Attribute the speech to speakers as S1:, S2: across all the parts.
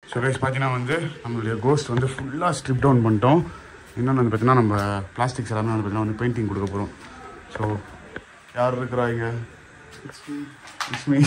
S1: so guys பார்த்தீங்கன்னா வந்து நம்மளுடைய கோஸ்ட் வந்து ஃபுல்லாக ஸ்ட்ரிப் டவுன் பண்ணிட்டோம் இன்னொன்று வந்து பார்த்தீங்கன்னா நம்ம பிளாஸ்டிக்ஸ் எல்லாமே வந்து பார்த்தீங்கன்னா வந்து பெயிண்டிங் கொடுக்க போகிறோம் ஸோ யார் இருக்கிறாங்க இஸ்மி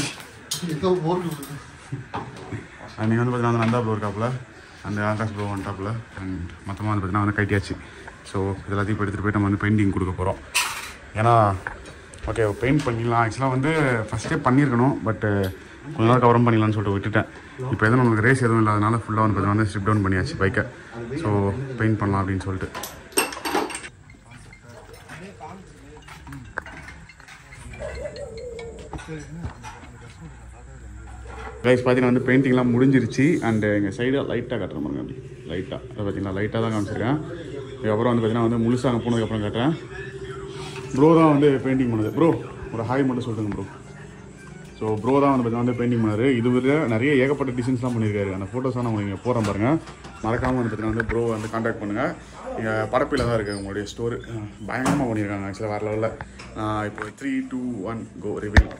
S1: அன்றைக்கி வந்து பார்த்தீங்கன்னா வந்து நந்தா ப்ரோ இருக்காப்புல அந்த ஆகாஷ் ப்ரோ வந்துட்டாப்புல அண்ட் மொத்தமாக வந்து பார்த்தீங்கன்னா வந்து கட்டியாச்சு ஸோ இது எல்லாத்தையும் இப்போ எடுத்துகிட்டு போய் நம்ம வந்து பெயிண்டிங் கொடுக்க போகிறோம் ஏன்னா ஓகே பெயிண்ட் பண்ணிடலாம் ஆக்சுவலாக வந்து ஃபஸ்ட்டே பண்ணியிருக்கணும் பட்டு கொஞ்ச நாளுக்கு அப்புறம் பண்ணிடலாம்னு சொல்லிட்டு விட்டுட்டேன் இப்போ எதுவும் நமக்கு ரேஸ் எதுவும் இல்லாதனால ஃபுல்லாக வந்து பார்த்தீங்கன்னா வந்து ஸ்ட்ரிப் டவுன் பண்ணியாச்சு பைக்கை ஸோ பெயிண்ட் பண்ணலாம் அப்படின்னு சொல்லிட்டு கைஸ் பார்த்தீங்கன்னா வந்து பெயிண்டிங்லாம் முடிஞ்சிருச்சு அண்ட் எங்கள் சைடாக லைட்டாக காட்டுறேன் பாருங்க அப்படி லைட்டாக அதை பார்த்தீங்கன்னா லைட்டாக தான் காமிச்சிருக்கேன் இதுக்கப்புறம் வந்து பார்த்தீங்கன்னா வந்து முழுசாக அங்கே போனதுக்கப்புறம் காட்டுறேன் ப்ரோ தான் வந்து பெயிண்டிங் பண்ணது ப்ரோ ஒரு ஹாய் மட்டும் சொல்லுங்க ப்ரோ ஸோ ப்ரோ தான் வந்து பார்த்தீங்கன்னா வந்து பெயிண்டிங் பண்ணாரு இது வரை நிறைய ஏகப்பட்ட டிசைன்ஸ்லாம் பண்ணியிருக்காரு அந்த ஃபோட்டோஸ்லாம் நான் உங்களுக்கு போகிறேன் பாருங்கள் மறக்காமல் வந்து பார்த்தீங்கன்னா வந்து ப்ரோ வந்து காண்டாக்ட் பண்ணுங்கள் இங்கே படப்பில் தான் இருக்குது உங்களுடைய ஸ்டோரு பயங்கரமாக பண்ணியிருக்காங்க ஆக்சுவலாக வேறு லெவலில் இப்போ three two one go reveal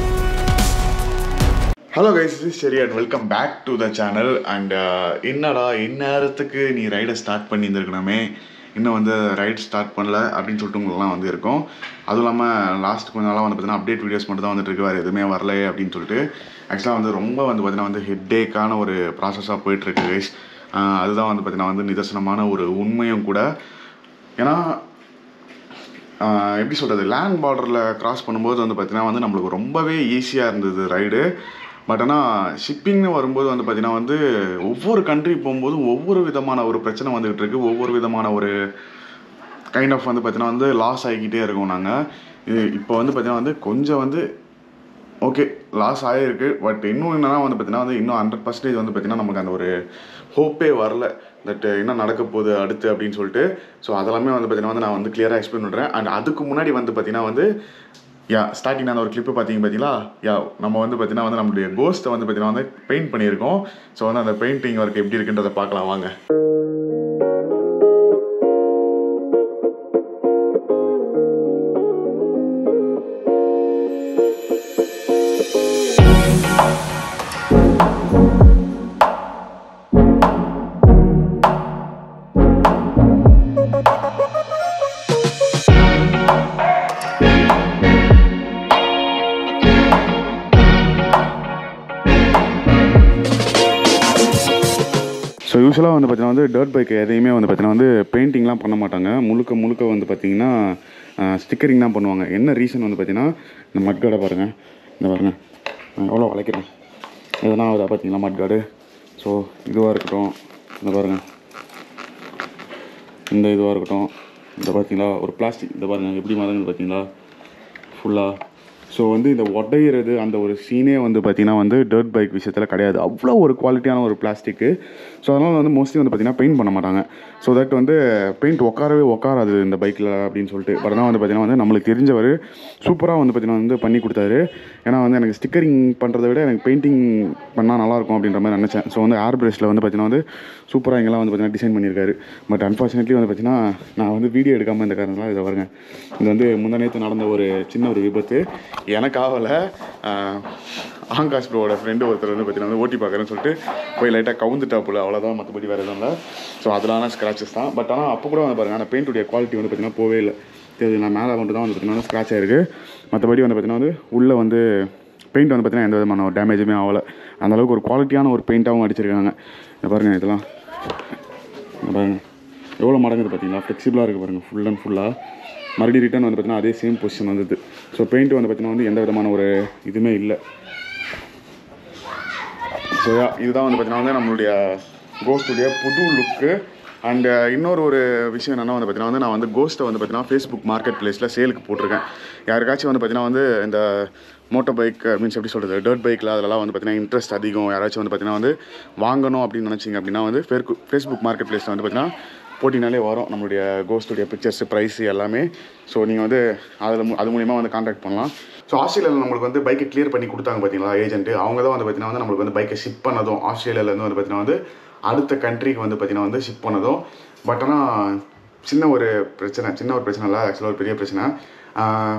S1: hello guys சரி and welcome back to the channel and என்னடா இந்நேரத்துக்கு நீ ரைடை ஸ்டார்ட் பண்ணியிருந்துருக்கணுமே இன்னும் வந்து ரைட் ஸ்டார்ட் பண்ணல அப்படின்னு சொல்லிட்டு உங்களுக்குலாம் வந்து இருக்கும் அதுவும் இல்லாமல் லாஸ்ட் கொஞ்ச நாளாக வந்து பார்த்தீங்கன்னா அப்டேட் வீடியோஸ் மட்டும் தான் வந்துட்டு இருக்கு வேறு எதுவுமே வரல அப்படின்னு சொல்லிட்டு ஆக்சுவலாக வந்து ரொம்ப வந்து பார்த்தீங்கன்னா வந்து ஹெட்டேக்கான ஒரு ப்ராசஸாக போயிட்டுருக்கு கைஸ் அதுதான் வந்து பார்த்தீங்கன்னா வந்து நிதர்சனமான ஒரு உண்மையும் கூட ஏன்னா ஆஹ் எப்படி சொல்கிறது லேண்ட் பார்டரில் கிராஸ் பண்ணும்போது வந்து பார்த்தீங்கன்னா வந்து நம்மளுக்கு ரொம்பவே ஈஸியாக இருந்தது ரைடு பட் ஆனால் ஷிப்பிங்னு வரும்போது வந்து பார்த்தீங்கன்னா வந்து ஒவ்வொரு கண்ட்ரி போகும்போது ஒவ்வொரு விதமான ஒரு பிரச்சனை வந்துகிட்டு இருக்கு ஒவ்வொரு விதமான ஒரு கைண்ட் ஆஃப் வந்து பார்த்தீங்கன்னா வந்து லாஸ் ஆகிக்கிட்டே இருக்கோம் நாங்கள் இது இப்போ வந்து பார்த்தீங்கன்னா வந்து கொஞ்சம் வந்து ஓகே லாஸ் ஆகிருக்கு பட் இன்னும் என்னன்னா வந்து பார்த்தீங்கன்னா வந்து இன்னும் ஹண்ட்ரட் பர்சன்டேஜ் வந்து பார்த்தீங்கன்னா நமக்கு அந்த ஒரு ஹோப்பே வரல தட் என்ன நடக்க போகுது அடுத்து அப்படின்னு சொல்லிட்டு ஸோ அதெல்லாமே வந்து பார்த்தீங்கன்னா வந்து நான் வந்து கிளியராக எக்ஸ்பிளைன் பண்ணுறேன் அண்ட் அதுக்கு முன்னாடி வந்து பார்த்தீங்கன்னா வந்து யா ஸ்டார்டிங் அந்த ஒரு கிளிப்பு பார்த்தீங்க பார்த்தீங்களா யா நம்ம வந்து பார்த்தீங்கன்னா வந்து நம்மளுடைய கோஸ்ட்டை வந்து பார்த்தீங்கன்னா வந்து பெயிண்ட் பண்ணியிருக்கோம் ஸோ வந்து அந்த பெயிண்டிங் ஒர்க் எப்படி இருக்குன்றதை பார்க்கலாம் வாங்க ஸோ யூஸ்வலாக வந்து பார்த்தீங்கன்னா வந்து டர்ட் பைக் எதையுமே வந்து பார்த்தீங்கன்னா வந்து பெயிண்டிங்லாம் பண்ண மாட்டாங்க முழுக்க முழுக்க வந்து பார்த்தீங்கன்னா ஸ்டிக்கரிங் தான் பண்ணுவாங்க என்ன ரீசன் வந்து பார்த்தீங்கன்னா இந்த மட்காடை பாருங்கள் இந்த பாருங்கள் நான் எவ்வளோ வளைக்கிறேன் எதனா ஆகுதா பார்த்தீங்களா மட்காடு ஸோ இதுவாக இருக்கட்டும் இந்த பாருங்கள் இந்த இதுவாக இருக்கட்டும் இந்த பார்த்தீங்களா ஒரு பிளாஸ்டிக் இந்த பாருங்கள் எப்படி மதங்குது பார்த்தீங்களா ஃபுல்லாக ஸோ வந்து இந்த உடையிறது அந்த ஒரு சீனே வந்து பார்த்திங்கன்னா வந்து டர்ட் பைக் விஷயத்தில் கிடையாது அவ்வளோ ஒரு குவாலிட்டியான ஒரு பிளாஸ்டிக்கு ஸோ அதனால் வந்து மோஸ்ட்லி வந்து பார்த்திங்கன்னா பெயிண்ட் பண்ண மாட்டாங்க ஸோ தட் வந்து பெயிண்ட் உட்காரவே உட்காராது இந்த பைக்கில் அப்படின்னு சொல்லிட்டு பட் ஆனால் வந்து பார்த்திங்கன்னா வந்து நம்மளுக்கு தெரிஞ்சவர் சூப்பராக வந்து பார்த்திங்கன்னா வந்து பண்ணி கொடுத்தாரு ஏன்னா வந்து எனக்கு ஸ்டிக்கரிங் பண்ணுறதை விட எனக்கு பெயிண்டிங் பண்ணால் நல்லாயிருக்கும் அப்படின்ற மாதிரி நினச்சேன் ஸோ வந்து ஏர் பிரஷில் வந்து பார்த்திங்கன்னா வந்து சூப்பராக இங்கெல்லாம் வந்து பார்த்திங்கன்னா டிசைன் பண்ணியிருக்காரு பட் அன்ஃபார்ச்சுனேட்லி வந்து பார்த்திங்கன்னா நான் வந்து வீடியோ எடுக்காமல் இந்த காரணத்தில் இதை வருங்க இது வந்து முந்தா நேற்று நடந்த ஒரு சின்ன ஒரு விபத்து எனக்கு ஆகலை ஆகாஷ் ப்ரோவோட ஃப்ரெண்டு ஒருத்தர் வந்து பார்த்தீங்கன்னா வந்து ஓட்டி பார்க்குறேன்னு சொல்லிட்டு போய் லைட்டாக கவுந்துட்டா போல அவ்வளோதான் மற்றபடி வேறு எதுவும் இல்லை ஸோ அதெல்லாம் ஸ்க்ராச்சஸ் தான் பட் ஆனால் அப்போ கூட வந்து பாருங்கள் அந்த பெயிண்ட்டுடைய குவாலிட்டி வந்து பார்த்தீங்கன்னா போவே இல்லை தெரியுது நான் மேலே மட்டும் தான் வந்து பார்த்தீங்கன்னா ஸ்க்ராச் ஆயிருக்கு மற்றபடி வந்து பார்த்தீங்கன்னா வந்து உள்ளே வந்து பெயிண்ட் வந்து பார்த்தீங்கன்னா எந்த விதமான ஒரு டேமேஜுமே ஆகலை அந்த அளவுக்கு ஒரு குவாலிட்டியான ஒரு பெயிண்ட்டாகவும் அடிச்சிருக்காங்க இந்த பாருங்கள் இதெல்லாம் இந்த பாருங்கள் எவ்வளோ மடங்குது பார்த்தீங்களா ஃப்ளெக்சிபிளாக இருக்குது பாருங்கள் ஃபுல் அண்ட் ஃபுல்லாக மறுபடியும் ரிட்டர்ன் வந்து பார்த்தீங்கன்னா அதே சேம் பொசிஷன் வந்தது ஸோ பெயிண்ட் வந்து பார்த்தீங்கன்னா வந்து எந்த விதமான ஒரு இதுவுமே இல்லை ஸோ இதுதான் வந்து பார்த்தீங்கன்னா வந்து நம்மளுடைய கோஸ்டுடைய புது லுக்கு அண்ட் இன்னொரு ஒரு விஷயம் என்னென்னா வந்து பார்த்தீங்கன்னா வந்து நான் வந்து கோஸ்ட்டை வந்து பார்த்தீங்கன்னா ஃபேஸ்புக் மார்க்கெட் பிளேஸில் சேலுக்கு போட்டிருக்கேன் யாருக்காச்சும் வந்து பார்த்தீங்கன்னா வந்து இந்த மோட்டர் பைக் மீன்ஸ் எப்படி சொல்கிறது டர்ட் பைக்கில் அதெல்லாம் வந்து பார்த்தீங்கன்னா இன்ட்ரெஸ்ட் அதிகம் யாராச்சும் வந்து பார்த்தீங்கன்னா வந்து வாங்கணும் அப்படின்னு நினச்சிங்க அப்படின்னா வந்து ஃபேர்க்கு ஃபேஸ்புக் மார்க்கெட் பிளேஸில் வந்து பார்த்தீங்கன்னா போட்டினாலே வரும் நம்மளுடைய கோஸ்டுடைய பிக்சர்ஸ் ப்ரைஸ் எல்லாமே ஸோ நீங்கள் வந்து அதில் மு- அது மூலிமா வந்து காண்டாக்ட் பண்ணலாம் ஸோ ஆஸ்திரேலியாவில் நம்மளுக்கு வந்து பைக்கை கிளியர் பண்ணி கொடுத்தாங்க பார்த்தீங்களா ஏஜென்ட்டு அவங்க தான் வந்து பார்த்தீங்கன்னா வந்து நம்மளுக்கு வந்து பைக்கை ஷிப் பண்ணதும் ஆஸ்திரேலியாவிலேருந்து வந்து பார்த்தீங்கன்னா வந்து அடுத்த கண்ட்ரிக்கு வந்து பார்த்தீங்கன்னா வந்து ஷிப் பண்ணதும் பட் ஆனால் சின்ன ஒரு பிரச்சனை சின்ன ஒரு பிரச்சனை இல்லை ஆக்சுவலாக ஒரு பெரிய பிரச்சனை ஆஹ்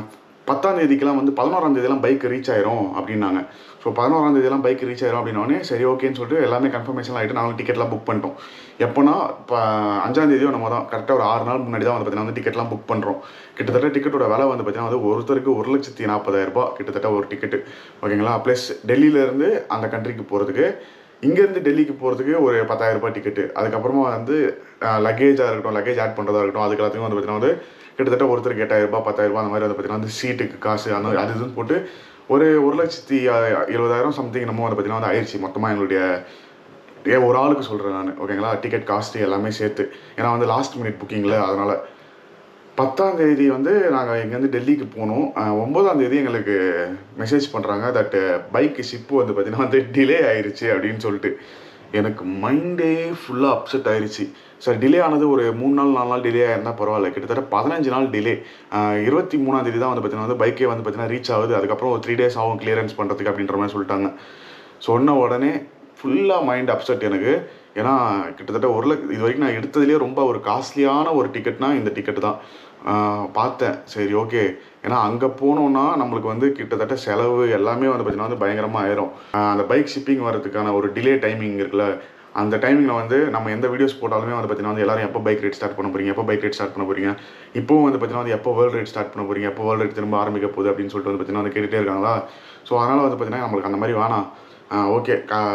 S1: பத்தாம் தேதிக்கெல்லாம் வந்து பதினோராம் தேதியெல்லாம் பைக் ரீச் ஆயிரும் அப்படின்னாங்க ஸோ பதினோராம் தேதியெல்லாம் பைக் ரீச் ஆயிரும் அப்படின்னோடனே சரி ஓகேன்னு சொல்லிட்டு எல்லாமே கன்ஃபர்மேஷன் ஆகிட்டு நாங்களும் டிக்கெட்லாம் புக் பண்ணிட்டோம் எப்போனா இப்போ அஞ்சாம் தேதியோ நம்ம தான் கரெக்டாக ஒரு ஆறு நாள் முன்னாடி தான் வந்து பார்த்தீங்கன்னா வந்து டிக்கெட்லாம் புக் பண்ணுறோம் கிட்டத்தட்ட டிக்கெட்டோட விலை வந்து பார்த்தீங்கன்னா வந்து ஒருத்தருக்கு ஒரு லட்சத்தி நாற்பதாயிரம் ரூபாய் கிட்டத்தட்ட ஒரு டிக்கெட்டு ஓகேங்களா ப்ளஸ் டெல்லியிலேருந்து அந்த கண்ட்ரிக்கு போகிறதுக்கு இங்கேருந்து டெல்லிக்கு போகிறதுக்கு ஒரு பத்தாயிரம் ரூபாய் டிக்கெட்டு அதுக்கப்புறமா வந்து லக்கேஜாக இருக்கட்டும் லக்கேஜ் ஆட் பண்ணுறதா இருக்கட்டும் அதுக்கு எல்லாத்துக்கும் வந்து பார்த்தீங்கன்னா வந்து கிட்டத்தட்ட ஒருத்தருக்கு எட்டாயிரம் ரூபாய் பத்தாயிரம் ரூபாய் அந்த மாதிரி வந்து பார்த்தீங்கன்னா வந்து சீட்டுக்கு காசு அந்த அது இதுன்னு போட்டு ஒரு ஒரு லட்சத்தி அஹ், எழுபதாயிரம் சம்திங் நம்ம வந்து பார்த்தீங்கன்னா வந்து ஆயிடுச்சு மொத்தமாக எங்களுடைய ஏ ஒரு ஆளுக்கு சொல்கிறேன் நான் ஓகேங்களா டிக்கெட் காஸ்ட்டு எல்லாமே சேர்த்து ஏன்னா வந்து லாஸ்ட் மினிட் புக்கிங்கில் அதனால் பத்தாம் தேதி வந்து நாங்கள் இங்கேருந்து டெல்லிக்கு போனோம் அஹ் ஒன்பதாம் தேதி எங்களுக்கு மெசேஜ் பண்ணுறாங்க தட் பைக்கு ஷிப்பு வந்து பார்த்தீங்கன்னா வந்து டிலே ஆயிருச்சு அப்படின்னு சொல்லிட்டு எனக்கு மைண்டே ஃபுல்லாக அப்செட் ஆயிருச்சு சார் டிலே ஆனது ஒரு மூணு நாள் நாலு நாள் டிலே ஆயிருந்தால் பரவாயில்ல கிட்டத்தட்ட பதினஞ்சு நாள் டிலே இருபத்தி மூணாம் தேதி தான் வந்து பார்த்தீங்கன்னா வந்து பைக்கே வந்து பார்த்தீங்கன்னா ரீச் ஆகுது அதுக்கப்புறம் ஒரு த்ரீ டேஸ் ஆகும் கிளியரன்ஸ் பண்ணுறதுக்கு அப்படின்ற மாதிரி சொல்லிட்டாங்க சொன்ன உடனே ஃபுல்லாக மைண்ட் அப்செட் எனக்கு ஏன்னா கிட்டத்தட்ட ஒரு லட்ச இது வரைக்கும் நான் எடுத்ததுலேயே ரொம்ப ஒரு காஸ்ட்லியான ஒரு டிக்கெட்னா இந்த டிக்கெட் தான் ஆஹ் பார்த்தேன் சரி ஓகே ஏன்னா அங்கே போனோம்னா நம்மளுக்கு வந்து கிட்டத்தட்ட செலவு எல்லாமே வந்து பார்த்தீங்கன்னா வந்து பயங்கரமாக ஆயிரும் ஆஹ் அந்த பைக் ஷிப்பிங் வரதுக்கான ஒரு டிலே டைமிங் இருக்குல்ல அந்த டைமிங்கில் வந்து நம்ம எந்த வீடியோஸ் போட்டாலுமே வந்து பார்த்தீங்கன்னா வந்து எல்லாரும் எப்போ பைக் ரேட் ஸ்டார்ட் பண்ண போறீங்க எப்போ பைக் ரேட் ஸ்டார்ட் பண்ண போறீங்க இப்போவும் வந்து பார்த்தீங்கன்னா வந்து எப்போ வேர்ல்டு ரேட் ஸ்டார்ட் பண்ண போறீங்க எப்போ வேர்ல்டு ரேட் திரும்ப ஆரம்பிக்க போகுது அப்படின்னு சொல்லிட்டு வந்து பார்த்தீங்கன்னா வந்து கேட்டுகிட்டே இருக்காங்களா ஸோ அதனால் வந்து பார்த்தீங்கன்னா நம்மளுக்கு அந்த மாதிரி வேணாம் ஓகே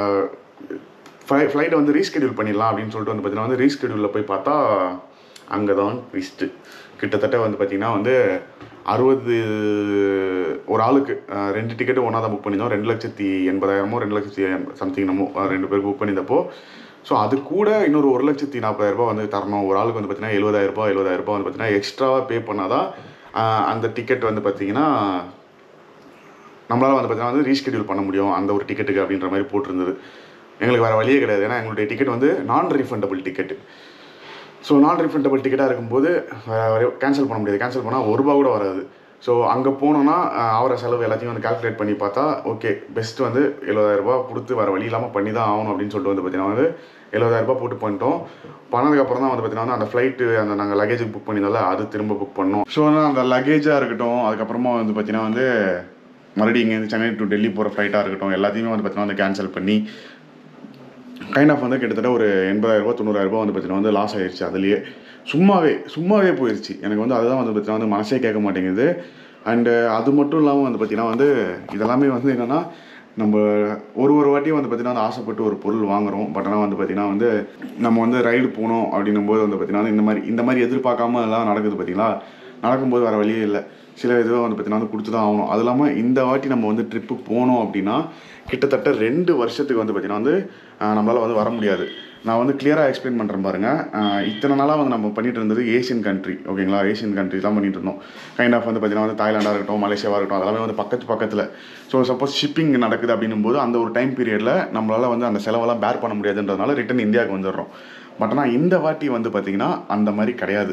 S1: ஃப்ளை ஃப்ளைட்டை வந்து ரீஸ்கெடியூல் பண்ணிடலாம் அப்படின்னு சொல்லிட்டு வந்து பார்த்தீங்கன்னா வந்து ரீஸ்கெடியூலில் போய் பார்த்தா அங்கே தான் ட்விஸ்ட்டு கிட்டத்தட்ட வந்து பார்த்தீங்கன்னா வந்து அறுபது ஒரு ஆளுக்கு அஹ், ரெண்டு டிக்கெட்டு ஒன்றா தான் புக் பண்ணியிருந்தோம் ரெண்டு லட்சத்தி எண்பதாயிரமோ ரெண்டு லட்சத்தி சம்திங் நம்ம அஹ், ரெண்டு பேருக்கு புக் பண்ணியிருந்தப்போ ஸோ அது கூட இன்னொரு ஒரு லட்சத்தி நாற்பதாயிரம் ரூபாய் வந்து தரணும் ஒரு ஆளுக்கு வந்து பார்த்தீங்கன்னா எழுபதாயிரம் ரூபாய் எழுபதாயிரம் ரூபாய் வந்து பார்த்தீங்கன்னா எக்ஸ்ட்ராவாக பே பண்ணாதான் அஹ், அந்த டிக்கெட் வந்து பார்த்தீங்கன்னா நம்மளால் வந்து பார்த்தீங்கன்னா வந்து ரீஸ்கெடியூல் பண்ண முடியும் அந்த ஒரு டிக்கெட்டுக்கு அப்படின்ற மாதிரி போட்டிருந்தது எங்களுக்கு வேறு வழியே கிடையாது ஏன்னா எங்களுடைய டிக்கெட் வந்து non refundable ticket so non refundable டிக்கெட்டாக இருக்கும்போது கேன்சல் பண்ண முடியாது கேன்சல் பண்ணால் ஒரு ரூபா கூட வராது ஸோ அங்கே போனோன்னா அஹ், ஆகிற செலவு எல்லாத்தையும் வந்து கால்குலேட் பண்ணி பார்த்தா ஓகே பெஸ்ட் வந்து எழுபதாயிரரூபா கொடுத்து வேறு வழி இல்லாமல் பண்ணி தான் ஆகணும் அப்படின்னு சொல்லிட்டு வந்து பார்த்தீங்கன்னா வந்து எழுபதாயிரரூபா போட்டு பண்ணிட்டோம் பண்ணதுக்கப்புறம் தான் வந்து பார்த்தீங்கன்னா வந்து அந்த ஃப்ளைட்டு அந்த நாங்கள் லக்கேஜுக்கு புக் பண்ணியிருந்தால அது திரும்ப புக் பண்ணோம் ஸோ அந்த லக்கேஜாக இருக்கட்டும் அதுக்கப்புறமா வந்து பார்த்தீங்கன்னா வந்து மறுபடியும் இங்கேருந்து சென்னை டு டெல்லி போகிற ஃப்ளைட்டாக இருக்கட்டும் எல்லாத்தையுமே வந்து பார்த்தீங்கன்னா வந்து கேன்சல் பண்ணி கைண்ட் ஆஃப் வந்து கிட்டத்தட்ட ஒரு எண்பதாயிரரூபா தொண்ணூறாயிரரூபா வந்து பார்த்தீங்கன்னா வந்து லாஸ் ஆயிடுச்சு அதுலேயே சும்மாவே சும்மாவே போயிடுச்சு எனக்கு வந்து அதுதான் வந்து பார்த்தீங்கன்னா வந்து மனசே கேட்க மாட்டேங்குது அண்டு அது மட்டும் இல்லாமல் வந்து பார்த்தீங்கன்னா வந்து இதெல்லாமே வந்து என்னென்னா நம்ம ஒரு ஒரு வாட்டியும் வந்து பார்த்தீங்கன்னா வந்து ஆசைப்பட்டு ஒரு பொருள் வாங்குறோம் பட் ஆனால் வந்து பார்த்தீங்கன்னா வந்து நம்ம வந்து ரைடு போகணும் அப்படின்னும் போது வந்து பார்த்தீங்கன்னா வந்து இந்த மாதிரி இந்த மாதிரி எதிர்பார்க்காம எல்லாம் நடக்குது பார்த்தீங்களா நடக்கும்போது வேறு வழியே இல்லை சில இதுவும் வந்து பார்த்தீங்கன்னா வந்து கொடுத்து தான் ஆகணும் அது இல்லாமல் இந்த வாட்டி நம்ம வந்து ட்ரிப்பு போனோம் அப்படின்னா கிட்டத்தட்ட ரெண்டு வருஷத்துக்கு வந்து பார்த்தீங்கன்னா வந்து நம்மளால் வந்து வர முடியாது நான் வந்து கிளியராக எக்ஸ்பிளைன் பண்ணுறேன் பாருங்கள் ஆஹ் இத்தனை நாளாக வந்து நம்ம பண்ணிட்டு இருந்தது ஏஷியன் கண்ட்ரி ஓகேங்களா ஏஷியன் கண்ட்ரி தான் பண்ணிட்டு இருந்தோம் கைண்ட் ஆஃப் வந்து பார்த்தீங்கன்னா வந்து தாய்லாண்டாக இருக்கட்டும் மலேசியாவாக இருக்கட்டும் அதெல்லாமே வந்து பக்கத்து பக்கத்தில் ஸோ சப்போஸ் ஷிப்பிங் நடக்குது அப்படின்னும் போது அந்த ஒரு டைம் பீரியடில் நம்மளால் வந்து அந்த செலவெல்லாம் பேர் பண்ண முடியாதுன்றதுனால ரிட்டன் இந்தியாவுக்கு வந்துடுறோம் பட் ஆனால் இந்த வாட்டி வந்து பார்த்திங்கன்னா அந்த மாதிரி கிடையாது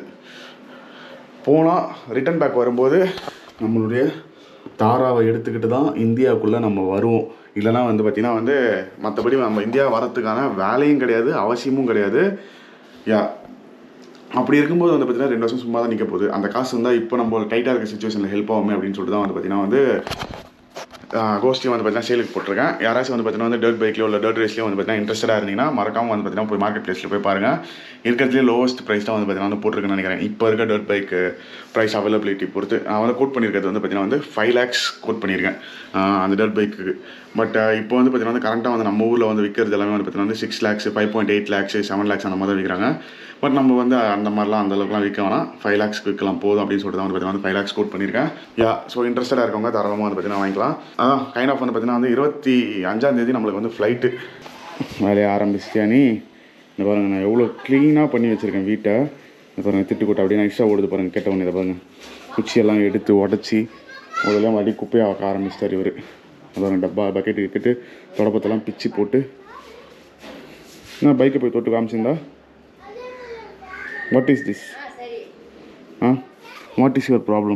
S1: போனால் ரிட்டன் பேக் வரும்போது நம்மளுடைய தாராவை எடுத்துக்கிட்டு தான் இந்தியாவுக்குள்ளே நம்ம வருவோம் இல்லைனா வந்து பார்த்திங்கன்னா வந்து மற்றபடி நம்ம இந்தியா வரத்துக்கான வேலையும் கிடையாது அவசியமும் கிடையாது யா அப்படி இருக்கும்போது வந்து பார்த்தீங்கன்னா ரெண்டு வருஷம் சும்மா தான் நிற்க போகுது அந்த காசு இருந்தால் இப்போ நம்ம டைட்டாக இருக்க சுச்சுவேஷனில் ஹெல்ப் ஆகுமே அப்படின்னு சொல்லிட்டு தான் வந்து பார்த்தீங்கன்னா வந்து கோஷ்டி வந்து பார்த்தீங்கன்னா சேலுக்கு போட்டிருக்கேன் யாராச்சும் வந்து பார்த்தீங்கன்னா வந்து டர்ட் பைக்லையோ இல்லை டர்ட் ரேஸ்லையோ வந்து பார்த்தீங்கன்னா இன்ட்ரெஸ்டாக இருந்தீங்கன்னா மறக்காம வந்து பார்த்தீங்கன்னா போய் மார்க்கெட் பிளேஸில் போய் பாருங்கள் இருக்கிறதுலே லோவஸ்ட் ப்ரைஸ் தான் வந்து பார்த்தீங்கன்னா வந்து போட்டிருக்குன்னு நினைக்கிறேன் இப்போ இருக்க டர்ட் பைக் ப்ரைஸ் அவைலபிலிட்டி பொறுத்து நான் வந்து கோட் பண்ணியிருக்கிறது வந்து பார்த்தீங்கன்னா வந்து ஃபைவ் லேக்ஸ் கோட் பண்ணியிருக்கேன் ஆஹ் அந்த டர்ட் பைக்கு பட் இப்போ வந்து பார்த்தீங்கன்னா வந்து கரண்ட்டாக வந்து நம்ம ஊரில் வந்து விற்கிறது எல்லாமே வந்து பார்த்தீங்கன்னா வந்து six lakhs five point eight lakhs seven lakhs அந்த மாதிரி தான் விற்கிறாங்க பட் நம்ம வந்து அந்த மாதிரிலாம் அந்த அளவுக்குலாம் விற்க வேணாம் ஃபைவ் லேக்ஸ்க்கு விற்கலாம் போதும் அப்படின்னு சொல்லிட்டு தான் வந்து பார்த்தீங்கன்னா வந்து ஃபைவ் லேக்ஸ் கோட் பண்ணியிருக்கேன் யா ஸோ இன்ட்ரெஸ்டடாக இருக்கவங்க தாராளமாக வந்து பார்த்தீங்கன்னா வாங்கிக்கலாம் அதான் கைண்ட் ஆஃப் வந்து பார்த்தீங்கன்னா வந்து இருபத்தி அஞ்சாம் தேதி நம்மளுக்கு வந்து ஃப்ளைட்டு வேலையை ஆரம்பிச்சிட்டியா நீ இந்த பாருங்க நான் எவ்வளோ க்ளீனாக பண்ணி வச்சுருக்கேன் வீட்டை இந்த பாருங்க திட்டுக்கூட்ட அப்படியே நைஸாக ஓடுது பாருங்க கேட்ட உடனே இதை பாருங்க குச்சியெல்லாம் எடுத்து உடச்சி முதல்ல மறுபடியும் குப்பையை ஆக்க ஆரம்பிச்சிட்டார் இவர் பாருங்க டப்பா பக்கெட்டு கிட்டு தொடப்பத்தெல்லாம் பிச்சு போட்டு நான் பைக்கை போய் தொட்டு காமிச்சிருந்தா what is this ah what is your problem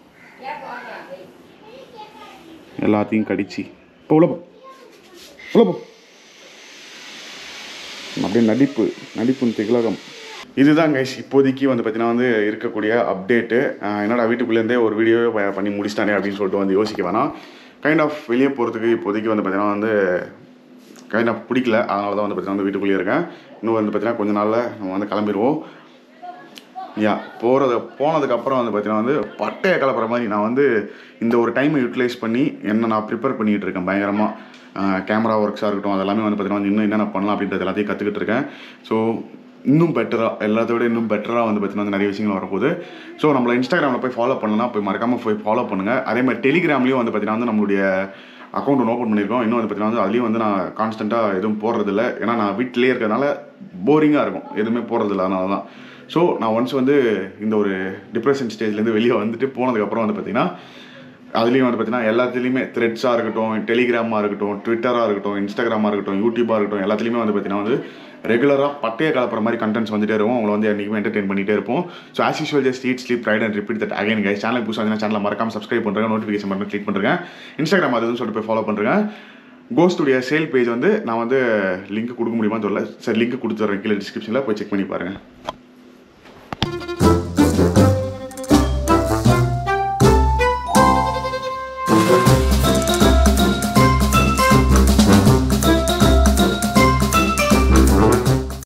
S1: எல்லாத்தையும் கடிச்சு இப்போ உள்ள போ உள்ள போ அப்படியே நடிப்பு நடிப்புன்னு திகலகம் இதுதான் கைஸ் இப்போதைக்கு வந்து பார்த்தீங்கன்னா வந்து இருக்கக்கூடிய அப்டேட்டு என்னடா வீட்டுக்குள்ளேருந்தே ஒரு வீடியோவே பண்ணி முடிச்சிட்டானே அப்படின்னு சொல்லிட்டு வந்து யோசிக்க வேணாம் கைண்ட் ஆஃப் வெளியே போகிறதுக்கு இப்போதைக்கு வந்து பார்த்தீங்கன்னா வந்து கைண்ட் ஆஃப் பிடிக்கல அதனால தான் வந்து பார்த்தீங்கன்னா வந்து வீட்டுக்குள்ளேயே இருக்கேன் இன்னும் வந்து பார்த்தீங்கன்னா கொஞ்ச நாளில் நம்ம வந்து கிளம்பிடுவோம் யா போகிறது போனதுக்கப்புறம் வந்து பார்த்தீங்கன்னா வந்து பட்டையை கலப்புற மாதிரி நான் வந்து இந்த ஒரு டைமை யூட்டிலைஸ் பண்ணி என்ன நான் ப்ரிப்பேர் பண்ணிகிட்டு இருக்கேன் பயங்கரமாக கேமரா ஒர்க்ஸாக இருக்கட்டும் அதெல்லாமே வந்து பார்த்தீங்கன்னா வந்து இன்னும் என்னென்ன பண்ணலாம் அப்படின்றது எல்லாத்தையும் கற்றுக்கிட்டு இருக்கேன் ஸோ இன்னும் பெட்டராக எல்லாத்த விட இன்னும் பெட்டராக வந்து பார்த்தீங்கன்னா வந்து நிறைய விஷயங்கள் வரப்போகுது ஸோ நம்மளை இன்ஸ்டாகிராமில் போய் ஃபாலோ பண்ணலாம் போய் மறக்காமல் போய் ஃபாலோ பண்ணுங்கள் அதே மாதிரி டெலிகிராம்லேயும் வந்து பார்த்தீங்கன்னா வந்து நம்மளுடைய அக்கௌண்ட் ஒன்று ஓப்பன் பண்ணியிருக்கோம் இன்னும் வந்து பார்த்தீங்கன்னா வந்து அதுலேயும் வந்து நான் கான்ஸ்டண்ட்டாக எதுவும் போடுறதில்ல ஏன்னா நான் வீட்டிலேயே இருக்கிறதுனால போரிங்காக இருக்கும் எதுவுமே போடுறதில்ல அதனால தான் ஸோ நான் ஒன்ஸ் வந்து இந்த ஒரு டிப்ரெஷன் ஸ்டேஜ்லேருந்து வெளியே வந்துட்டு போனதுக்கப்புறம் வந்து பார்த்தீங்கன்னா அதுலேயும் வந்து பார்த்தீங்கன்னா எல்லாத்துலேயுமே த்ரெட்ஸாக இருக்கட்டும் டெலிகிராமாக இருக்கட்டும் ட்விட்டராக இருக்கட்டும் இன்ஸ்டாகிராமாக இருக்கட்டும் யூடியூபாக இருக்கட்டும் எல்லாத்துலேயுமே வந்து பார்த்தீங்கன்னா வந்து ரெகுலராக பட்டையை கலப்புற மாதிரி கண்டென்ட்ஸ் வந்துட்டே இருக்கும் அவங்கள வந்து என்றைக்குமே என்டர்டெயின் பண்ணிட்டே இருப்போம் so as usual just eat sleep right and repeat that again guys channel புதுசாக வந்து சேனலை மறக்காம சப்ஸ்கிரைப் பண்ணுறேன் நோட்டிஃபிகேஷன் பண்ணி கிளிக் பண்ணுறேன் இன்ஸ்டாகிராம் அதுன்னு சொல்லிட்டு போய் ஃபாலோ பண்ணுறேன் கோஸ்டுடைய சேல் பேஜ் வந்து நான் வந்து லிங்க் கொடுக்க முடியுமா தெரியல சரி லிங்க் கொடுத்துட்றேன் கீழே டிஸ்கிரிப்ஷனில் போய் செக் பண்ணி பாருங்கள்